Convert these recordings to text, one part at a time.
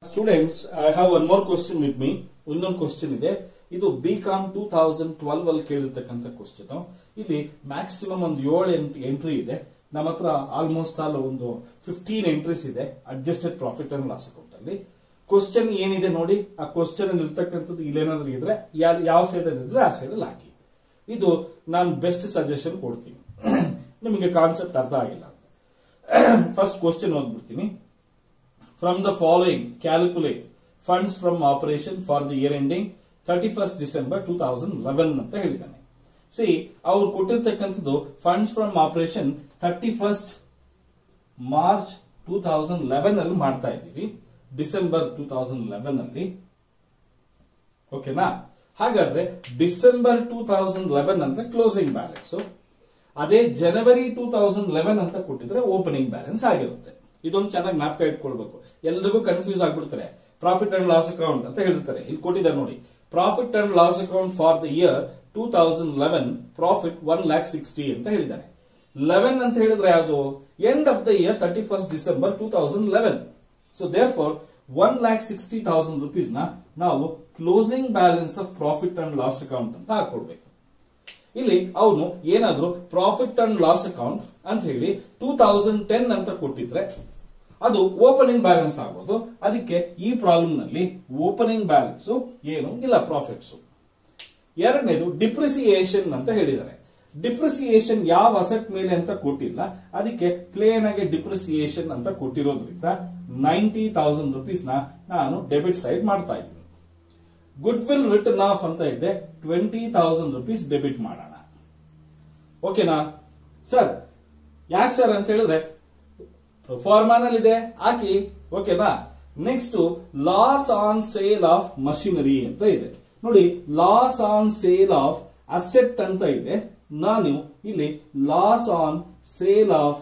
students I have one more question with me ಇನ್ನೊಂದು question ಇದೆ ಇದು B com two thousand twelve ಅಲ್ಲಿ ಕೇಳಿರ್ತಕ್ಕಂಥ ಕ್ವಶನ್ ಇಲ್ಲಿ ಮ್ಯಾಕ್ಸಿಮಮ್ ಒಂದು ಏಳು ಎಂಟ್ರಿ ಇದೆ ನಮ್ಮ ಹತ್ರ ಆಲ್ಮೋಸ್ಟ್ ಆಲ್ ಒಂದು ಫಿಫ್ಟೀನ್ ಎಂಟ್ರೀಸ್ ಇದೆ adjusted profit and loss account ಅಲ್ಲಿ ಕ್ವಶನ್ ಏನಿದೆ ನೋಡಿ ಆ ಕ್ವಶನ್ ಅಲ್ಲಿ ಇರ್ತಕ್ಕಂಥದ್ದು ಇಲ್ಲೇನಾದ್ರೂ ಇದ್ರೆ ಯಾರ್- ಯಾವ ಸೈಡ್ ಅಲ್ಲಿ ಇದ್ರೆ ಆ ಸೈಡ್ ಅಲ್ಲಿ ಹಾಕಿ ಇದು ನಾನು ಬೆಸ್ಟ್ ಸಜೆಷನ್ ಕೊಡ್ತೀನಿ ನಿಮಗೆ ಕಾನ್ಸೆಪ್ಟ್ ಅರ್ಥ ಆಗಿಲ್ಲ ಫಸ್ಟ್ ಕ್ವಶನ್ ಓದ್ಬಿಡ್ತೀನಿ From the following, calculate funds from operation for the year ending 31st December 2011 ಅಂತ ಹೇಳಿದ್ದಾನೆ ಸಿ ಅವ್ರು ಕೊಟ್ಟಿರ್ತಕ್ಕಂಥದ್ದು funds from operation thirty first March two thousand eleven ಅಲ್ಲಿ ಮಾಡ್ತಾ ಇದ್ದೀವಿ ಡಿಸೆಂಬರ್ ಟೂ ತೌಸಂಡ್ ಲೆವೆನ್ ಅಲ್ಲಿ ಓಕೆನಾ ಹಾಗಾದ್ರೆ ಡಿಸೆಂಬರ್ ಟೂ ತೌಸಂಡ್ ಲೆವೆನ್ ಅಂದ್ರೆ ಕ್ಲೋಸಿಂಗ್ ಬ್ಯಾಲೆನ್ಸ್ ಅದೇ ಜನವರಿ ಟೂ ತೌಸಂಡ್ ಲೆವೆನ್ ಅಂತ ಕೊಟ್ಟಿದ್ರೆ ಓಪನಿಂಗ್ ಬ್ಯಾಲೆನ್ಸ್ ಆಗಿರುತ್ತೆ ಇದೊಂದು ಚೆನ್ನಾಗಿ ಜ್ಞಾಪಕ ಇಟ್ಕೊಳ್ಬೇಕು ಎಲ್ರಿಗೂ ಕನ್ಫ್ಯೂಸ್ ಆಗ್ಬಿಡ್ತಾರೆ ಪ್ರಾಫಿಟ್ ಅಂಡ್ ಲಾಸ್ ಅಕೌಂಟ್ ಅಂತ ಹೇಳ್ತಾರೆ ಇಲ್ಲಿ ಕೊಟ್ಟಿದ್ದಾರೆ ನೋಡಿ profit and loss account for the year two thousand eleven profit one lakh sixty ಅಂತ ಹೇಳಿದ್ದಾನೆ ಲೆವೆನ್ ಅಂತ ಹೇಳಿದ್ರೆ ಯಾವುದು end of the year thirty first December two thousand eleven so therefore one lakh sixty thousand rupees ನ ನಾವು closing balance of profit and loss account ಅಂತ ಹಾಕೊಡ್ಬೇಕು ಇಲ್ಲಿ ಅವನು ಏನಾದ್ರೂ ಪ್ರಾಫಿಟ್ ಅಂಡ್ ಲಾಸ್ ಅಕೌಂಟ್ ಅಂತ ಹೇಳಿ ಟೂ ತೌಸಂಡ್ ಟೆನ್ ಅಂತ ಕೊಟ್ಟಿದ್ರೆ ಅದು ಓಪನಿಂಗ್ ಬ್ಯಾಲೆನ್ಸ್ ಆಗೋದು ಅದಕ್ಕೆ ಈ ಪ್ರಾಬ್ಲಮ್ ನಲ್ಲಿ ಓಪನಿಂಗ್ ಬ್ಯಾಲೆನ್ಸ್ ಏನು ಇಲ್ಲ ಪ್ರಾಫಿಟ್ಸ್ ಎರಡನೇದು ಡಿಪ್ರಿಸಿಯೇಷನ್ ಅಂತ ಹೇಳಿದ್ದಾರೆ ಡಿಪ್ರಿಸಿಯೇಷನ್ ಯಾವ ಅಸೆಟ್ ಮೇಲೆ ಅಂತ ಕೊಟ್ಟಿಲ್ಲ ಅದಕ್ಕೆ ಪ್ಲೇನ್ ಆಗಿ ಡಿಪ್ರಿಸಿಯೇಷನ್ ಅಂತ ಕೊಟ್ಟಿರೋದ್ರಿಂದ ನೈಂಟಿ ತೌಸಂಡ್ ರುಪೀಸ್ ನ ನಾನು ಡೆಬಿಟ್ ಸೈಡ್ ಮಾಡ್ತಾ ಇದ್ದೀನಿ ಗುಡ್ ವಿಲ್ ರಿಟರ್ನ್ ಆಫ್ ಅಂತ ಇದೆ ಟ್ವೆಂಟಿ ತೌಸಂಡ್ ರುಪೀಸ್ ಡೆಬಿಟ್ ಮಾಡೋಣ ಓಕೆನಾ ಸರ್ ಯಾಕೆ ಸರ್ ಅಂತ ಹೇಳಿದ್ರೆ ಫಾರ್ಮಾನಲ್ಲಿ ಇದೆ ಹಾಕಿ ಓಕೆನಾ next loss on sale of machinery ಅಂತ ಇದೆ ನೋಡಿ loss on sale of asset ಅಂತ ಇದೆ ನಾನು ಇಲ್ಲಿ loss on sale of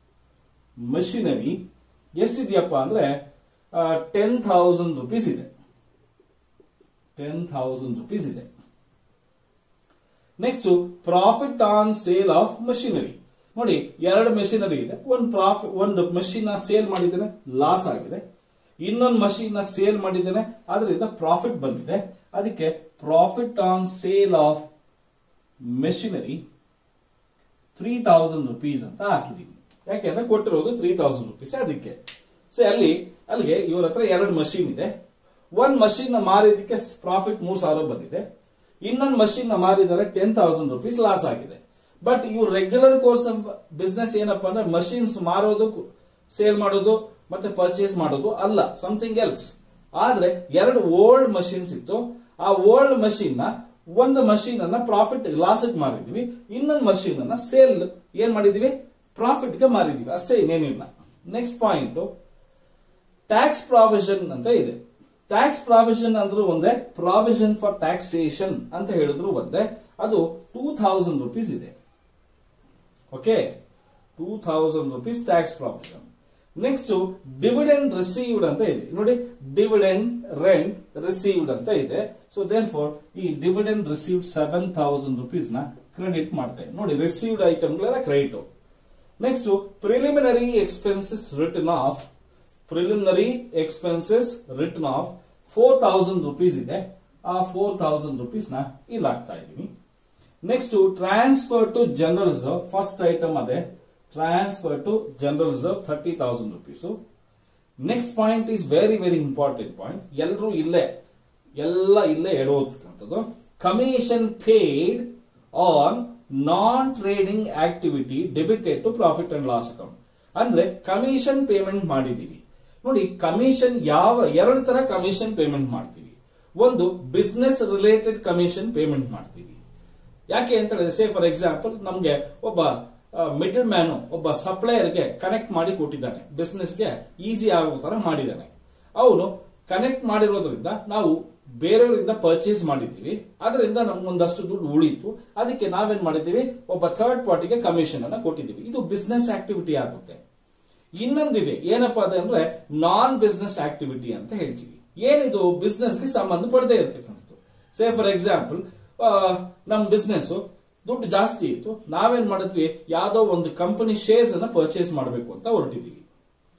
machinery ಎಷ್ಟಿದೆಯಪ್ಪ ಅಂದ್ರೆ ಟೆನ್ ಥೌಸಂಡ್ ರುಪೀಸ್ ಇದೆ ಟೆನ್ ಥೌಸಂಡ್ ರುಪೀಸ್ ಇದೆ next profit on sale of machinery ನೋಡಿ ಎರಡು ಮೆಷಿನರಿ ಇದೆ ಒಂದು ಪ್ರಾಫಿಟ್ ಒಂದು ಮಷೀನ್ ಸೇಲ್ ಮಾಡಿದ್ದೇನೆ ಲಾಸ್ ಆಗಿದೆ ಇನ್ನೊಂದು ಮಷೀನ್ ಸೇಲ್ ಮಾಡಿದ್ದೇನೆ ಅದರಿಂದ ಪ್ರಾಫಿಟ್ ಬಂದಿದೆ ಅದಕ್ಕೆ profit on sale of machinery three thousand rupees ಅಂತ ಹಾಕಿದೀನಿ ಯಾಕೆಂದ್ರೆ ಕೊಟ್ಟಿರೋದು ತ್ರೀ ತೌಸಂಡ್ ರುಪೀಸ್ ಅದಕ್ಕೆ ಸೊ ಅಲ್ಲಿ ಅಲ್ಲಿಗೆ ಇವ್ರ ಹತ್ರ ಎರಡು ಮಷೀನ್ ಇದೆ ಒಂದ್ ಮಷೀನ್ ಮಾರಿದಕ್ಕೆ ಪ್ರಾಫಿಟ್ ಮೂರ್ ಸಾವಿರ ಬಂದಿದೆ ಇನ್ನೊಂದು ಮಷೀನ್ ಮಾರಿದರೆ ಟೆನ್ ತೌಸಂಡ್ ರುಪೀಸ್ ಲಾಸ್ ಆಗಿದೆ ಬಟ್ ಇವ್ರು ರೆಗ್ಯುಲರ್ ಕೋರ್ಸ್ ಬಿಸ್ನೆಸ್ ಏನಪ್ಪಾ ಅಂದ್ರೆ ಮಷೀನ್ಸ್ ಮಾರೋದು ಸೇಲ್ ಮಾಡೋದು ಮತ್ತೆ ಪರ್ಚೇಸ್ ಮಾಡೋದು ಅಲ್ಲ ಸಮಥಿಂಗ್ ಎಲ್ಸ್ ಆದ್ರೆ ಎರಡು ಓಲ್ಡ್ ಮಷೀನ್ಸ್ ಇತ್ತು ಆ ಓಲ್ಡ್ ಮಷೀನ್ ನ ಒಂದು ಮಷೀನ್ ಅನ್ನ ಪ್ರಾಫಿಟ್ ಲಾಸ್ ಮಾರಿದೀವಿ ಇನ್ನೊಂದು ಮಷೀನ್ ಅನ್ನ ಸೇಲ್ ಏನ್ ಮಾಡಿದೀವಿ ಪ್ರಾಫಿಟ್ ಗೆ ಮಾರಿದೀವಿ ಅಷ್ಟೇ ಇನ್ನೇನಿಲ್ಲ ನೆಕ್ಸ್ಟ್ ಪಾಯಿಂಟ್ ಟ್ಯಾಕ್ಸ್ ಪ್ರಾವಿಷನ್ ಅಂತ ಇದೆ ಟ್ಯಾಕ್ಸ್ ಪ್ರಾವಿಷನ್ ಅಂದ್ರೂ ಒಂದೇ ಪ್ರಾವಿಷನ್ ಫಾರ್ ಟ್ಯಾಕ್ಸೇಷನ್ ಅಂತ ಹೇಳಿದ್ರು ಒಂದೇ ಅದು ಟೂ ಥೌಸಂಡ್ ರುಪೀಸ್ ಇದೆ okay two thousand rupees tax provision next dividend received ಅಂತ ಇದೆ ನೋಡಿ ಡಿವಿಡೆಂಡ್ ರೆಂಟ್ ರಿಸೀವ್ಡ್ ಅಂತ ಇದೆ ಸೊ ದೇರ್ ಫಾರ್ ಈ dividend received seven thousand rupees ನ ಕ್ರೆಡಿಟ್ ಮಾಡ್ತೇವೆ ನೋಡಿ ರಿಸೀವ್ಡ್ ಐಟಮ್ಗಳೆಲ್ಲ credit next preliminary expenses return of preliminary expenses return of four thousand rupees ಇದೆ ಆ ಫೋರ್ ತೌಸಂಡ್ ರುಪೀಸ್ ನ ಇಲ್ಲಿ ಹಾಕ್ತಾ ಇದ್ದೀನಿ next transfer to general reserve first item ಅದೇ transfer to general reserve thirty thousand rupees next point is very very important point ಎಲ್ಲರೂ ಇಲ್ಲೇ ಎಲ್ಲ ಇಲ್ಲೇ ಎಡೋದಕ್ಕಂಥದ್ದು commission paid on non trading activity debited to profit and loss account ಅಂದ್ರೆ commission payment ಮಾಡಿದೀವಿ ನೋಡಿ commission ಯಾವ ಎರಡು ತರ ಕಮಿಷನ್ ಪೇಮೆಂಟ್ ಮಾಡ್ತೀವಿ ಒಂದು ಬಿಸ್ನೆಸ್ ರಿಲೇಟೆಡ್ ಕಮಿಷನ್ ಪೇಮೆಂಟ್ ಮಾಡ್ತೀವಿ ಯಾಕೆ ಅಂತ ಹೇಳಿದ್ರೆ ಸೇ ಫಾರ್ ಎಕ್ಸಾಂಪಲ್ ನಮ್ಗೆ ಒಬ್ಬ ಮಿಡಲ್ ಮ್ಯಾನ್ ಒಬ್ಬ ಸಪ್ಲೈಯರ್ಗೆ ಕನೆಕ್ಟ್ ಮಾಡಿ ಕೊಟ್ಟಿದ್ದಾನೆ ಬಿಸ್ನೆಸ್ಗೆ ಈಸಿ ಆಗೋ ತರ ಮಾಡಿದ್ದಾನೆ ಅವನು ಕನೆಕ್ಟ್ ಮಾಡಿರೋದ್ರಿಂದ ನಾವು ಬೇರೆಯವರಿಂದ ಪರ್ಚೇಸ್ ಮಾಡಿದ್ದೀವಿ ಅದರಿಂದ ನಮ್ಗೊಂದಷ್ಟು ದುಡ್ಡು ಉಳಿತು ಅದಕ್ಕೆ ನಾವೇನ್ ಮಾಡಿದ್ದೀವಿ ಒಬ್ಬ ಥರ್ಡ್ ಪಾರ್ಟಿಗೆ ಕಮಿಷನ್ ಅನ್ನ ಕೊಟ್ಟಿದ್ದೀವಿ ಇದು ಬಿಸ್ನೆಸ್ ಆಕ್ಟಿವಿಟಿ ಆಗುತ್ತೆ ಇನ್ನೊಂದಿದೆ ಏನಪ್ಪಾ ಅಂದ್ರೆ ನಾನ್ ಬಿಸ್ನೆಸ್ ಆಕ್ಟಿವಿಟಿ ಅಂತ ಹೇಳ್ತೀವಿ ಏನಿದು ಬಿಸ್ನೆಸ್ಗೆ ಸಂಬಂಧ ಪಡದೇ ಇರ್ತಕ್ಕಂಥದ್ದು ಸೇ ಫಾರ್ ಎಕ್ಸಾಂಪಲ್ ನಮ್ ಬಿಸ್ನೆಸ್ ದುಡ್ಡು ಜಾಸ್ತಿ ಇತ್ತು ನಾವೇನ್ ಮಾಡಿದ್ವಿ ಯಾವ್ದೋ ಒಂದು ಕಂಪನಿ ಶೇರ್ಸ್ ಅನ್ನ ಪರ್ಚೇಸ್ ಮಾಡಬೇಕು ಅಂತ ಹೊರಟಿದೀವಿ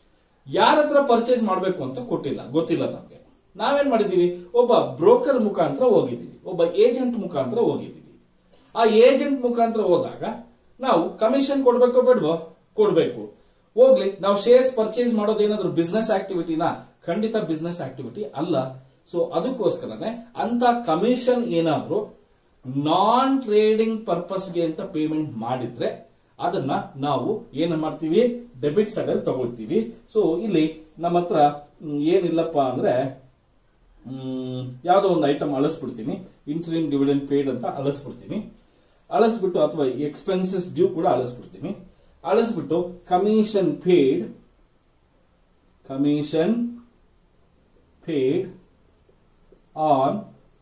ಯಾರ ಹತ್ರ ಪರ್ಚೇಸ್ ಮಾಡಬೇಕು ಅಂತ ಕೊಟ್ಟಿಲ್ಲ ಗೊತ್ತಿಲ್ಲ ನಮ್ಗೆ ನಾವೇನ್ ಮಾಡಿದೀವಿ ಒಬ್ಬ ಬ್ರೋಕರ್ ಮುಖಾಂತರ ಹೋಗಿದ್ದೀವಿ ಒಬ್ಬ ಏಜೆಂಟ್ ಮುಖಾಂತರ ಹೋಗಿದ್ದೀವಿ ಆ ಏಜೆಂಟ್ ಮುಖಾಂತರ ಹೋದಾಗ ನಾವು ಕಮಿಷನ್ ಕೊಡ್ಬೇಕೋ ಬೇಡವೋ ಕೊಡ್ಬೇಕು ಹೋಗ್ಲಿ ನಾವು ಶೇರ್ಸ್ ಪರ್ಚೇಸ್ ಮಾಡೋದೇನಾದ್ರೂ ಬಿಸ್ನೆಸ್ ಆಕ್ಟಿವಿಟಿನಾ ಖಂಡಿತ ಬಿಸ್ನೆಸ್ ಆಕ್ಟಿವಿಟಿ ಅಲ್ಲ ಸೊ ಅದಕ್ಕೋಸ್ಕರನೇ ಅಂತ ಕಮಿಷನ್ ಏನಾದ್ರೂ ನಾನ್ ಟ್ರೇಡಿಂಗ್ ಪರ್ಪಸ್ಗೆ ಅಂತ ಪೇಮೆಂಟ್ ಮಾಡಿದ್ರೆ ಅದನ್ನ ನಾವು ಏನ್ ಮಾಡ್ತೀವಿ ಡೆಬಿಟ್ ಸೈಡ್ ಅಲ್ಲಿ ತಗೊಳ್ತೀವಿ ಸೊ ಇಲ್ಲಿ ನಮ್ಮ ಹತ್ರ ಮ್, ಏನಿಲ್ಲಪ್ಪ ಅಂದ್ರೆ ಮ್, ಯಾವ್ದೋ ಒಂದು ಐಟಮ್ ಅಳಿಸ್ಬಿಡ್ತೀನಿ ಇಂಟ್ರಿಮ್ ಡಿವಿಡೆಂಡ್ ಪೇಡ್ ಅಂತ ಅಳಿಸ್ಬಿಡ್ತೀನಿ ಅಳಿಸ್ಬಿಟ್ಟು ಅಥವಾ ಎಕ್ಸ್ಪೆನ್ಸಸ್ ಡ್ಯೂ ಕೂಡ ಅಳಿಸ್ಬಿಡ್ತೀನಿ ಅಳಿಸ್ಬಿಟ್ಟು commission paid commission paid on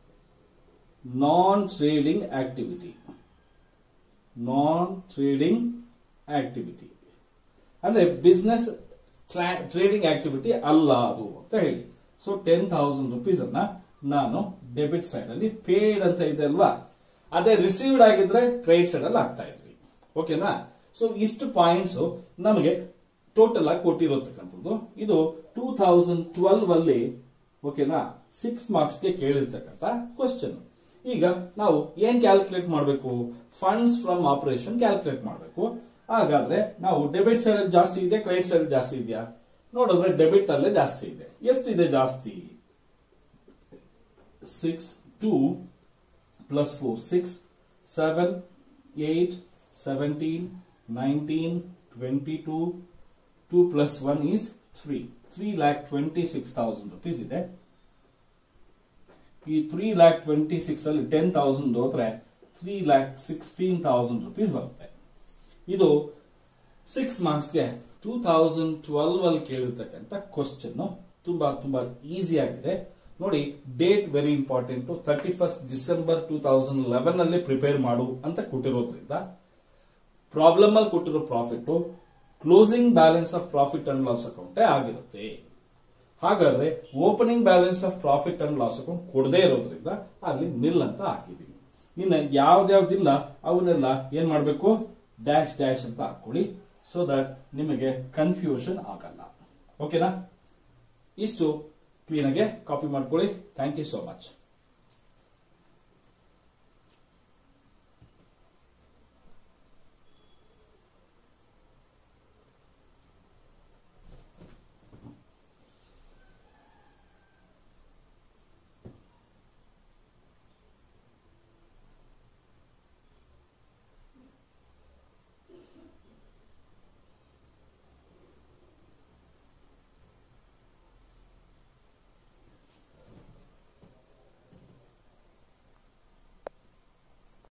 non trading activity non trading activity ಅಂದ್ರೆ ಬಿಸ್ನೆಸ್ ಟ್ರೇಡಿಂಗ್ ಆಕ್ಟಿವಿಟಿ ಅಲ್ಲ ಅದು ಅಂತ ಹೇಳಿ ಸೊ ಟೆನ್ ಥೌಸಂಡ್ ರುಪೀಸ್ ಅನ್ನ ನಾನು ಡೆಬಿಟ್ ಸೈಡ್ ಅಲ್ಲಿ ಪೇಡ್ ಅಂತ ಇದೆ ಅಲ್ವಾ ಅದೇ ರಿಸೀವ್ಡ್ ಆಗಿದ್ರೆ ಕ್ರೆಡಿಟ್ ಸೈಡ್ ಅಲ್ಲಿ ಆಗ್ತಾ ಇದ್ವಿ ಓಕೆನಾ ಸೊ ಇಷ್ಟು ಪಾಯಿಂಟ್ಸ್ ನಮಗೆ ಟೋಟಲ್ ಆಗಿ ಕೊಟ್ಟಿರತಕ್ಕಂಥದ್ದು ಇದು ಟೂ ಥೌಸಂಡ್ ಟ್ವೆಲ್ವ್ ಅಲ್ಲಿ ಓಕೆನಾ ಸಿಕ್ಸ್ ಮಾರ್ಕ್ಸ್ ಗೆ ಕೇಳಿರ್ತಕ್ಕಂಥ ಕ್ವಶನ್ ಈಗ ನಾವು ಏನ್ ಕ್ಯಾಲ್ಕುಲೇಟ್ ಮಾಡಬೇಕು ಫಂಡ್ಸ್ ಫ್ರಮ್ ಆಪರೇಷನ್ ಕ್ಯಾಲ್ಕುಲೇಟ್ ಮಾಡಬೇಕು ಹಾಗಾದ್ರೆ ನಾವು ಡೆಬಿಟ್ ಸೈಡ್ ಅಲ್ಲಿ ಜಾಸ್ತಿ ಇದೆ ಕ್ರೆಡಿಟ್ ಸೈಡ್ ಜಾಸ್ತಿ ಇದೆಯಾ ನೋಡಿದ್ರೆ ಡೆಬಿಟ್ ಅಲ್ಲೇ ಜಾಸ್ತಿ ಇದೆ ಎಷ್ಟಿದೆ ಜಾಸ್ತಿ six two plus four six seven eight seventeen nineteen twenty two two plus one is three three lakh twenty six thousand rupees ಇದೆ ಈ ತ್ರೀ ಲ್ಯಾಕ್ ಟ್ವೆಂಟಿ ಸಿಕ್ಸ್ ಅಲ್ಲಿ ಟೆನ್ ತೌಸಂಡ್ ಹೋದ್ರೆ three lakh sixteen thousand rupees ಬರುತ್ತೆ ಇದು ಸಿಕ್ಸ್ ಮಾರ್ಕ್ಸ್ಗೆ two thousand twelve ಅಲ್ಲಿ ಕೇಳಿರ್ತಕ್ಕಂಥ question ತುಂಬಾ ತುಂಬಾ ಈಸಿ ಆಗಿದೆ ನೋಡಿ date very important thirty first December two thousand eleven ಅಲ್ಲಿ ಪ್ರಿಪೇರ್ ಮಾಡು ಅಂತ ಕೊಟ್ಟಿರೋದ್ರಿಂದ ಪ್ರಾಬ್ಲಮ್ ಅಲ್ಲಿ ಕೊಟ್ಟಿರೋ profit closing balance of profit and loss ಅಕೌಂಟೇ ಆಗಿರುತ್ತೆ ಹಾಗಾದ್ರೆ opening balance of profit and loss account ಕೊಡದೇ ಇರೋದ್ರಿಂದ ಅಲ್ಲಿ ನಿಲ್ ಅಂತ ಹಾಕಿದೀವಿ ಇನ್ನು ಯಾವ್ದ್ಯಾವ್ದಿಲ್ಲ ಅವನ್ನೆಲ್ಲ ಏನ್ ಮಾಡಬೇಕು ಡ್ಯಾಶ್ ಡ್ಯಾಶ್ ಅಂತ ಹಾಕೊಳ್ಳಿ ಸೊ ದಟ್ ನಿಮಗೆ ಕನ್ಫ್ಯೂಷನ್ ಆಗಲ್ಲ ಓಕೆನಾ ಇಷ್ಟು ಕ್ಲೀನ್ ಆಗಿ ಕಾಪಿ ಮಾಡ್ಕೊಳ್ಳಿ ಥ್ಯಾಂಕ್ ಯು ಸೋ ಮಚ್